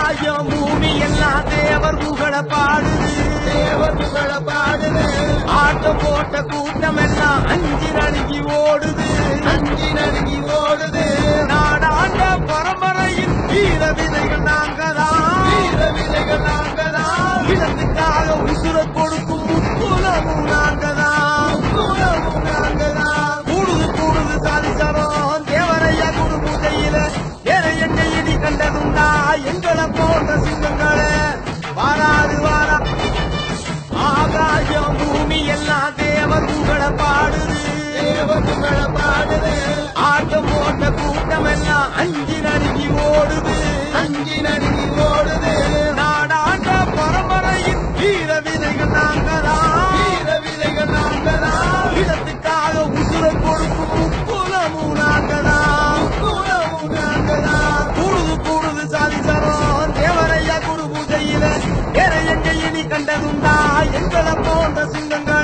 ஆகாயம் பூமி எல்லாம் தேவர் புகழ பாடுது தேவர் புகழ பாடுது ஆட்டம் போட்ட கூட்டம் எல்லாம் அஞ்சு நடுங்கி ஓடுது அஞ்சி நடுங்கி ஓடுது நாடாண்ட பரம்பரையின் வீர விதைகள் நாங்கதான் வீர விதைகள் நாங்கதான் இனத்துக்காக உசுர கொடுக்கும் முக்குலமும் நாங்கதான் குலமும் நாங்கதான் கூடுது கூடுது சாதிச்சாரோம் தேவரையா குரு பூஜையில ஏற எண்ணெய் இடி கண்டதுண்டா எங்களை போன்ற சிங்கங்களே வாராது வாரா ஆகாயம் பூமி எல்லாம் தேவர் புகழ பாடுது தேவர் புகழ பாடுது ஆட்டம் போட்ட கூட்டம் எல்லாம் அஞ்சு நடுங்கி ஓடுது அஞ்சி நடுங்கி ஓடுது நாடாண்ட பரம்பரையின் வீர விதைகள் நாங்கதான் வீர விதைகள் நாங்கதான் இடத்துக்காக உசுர கொடுக்கும் முக்குலமும் நாங்கதான் குலமும் நாங்கதான் கூடுது கூடுது சாதிச்சாரோம் தேவரையா குரு பூஜையில வேற எங்க இனி கண்டதுண்டா எங்களை போன்ற சிங்கங்கள்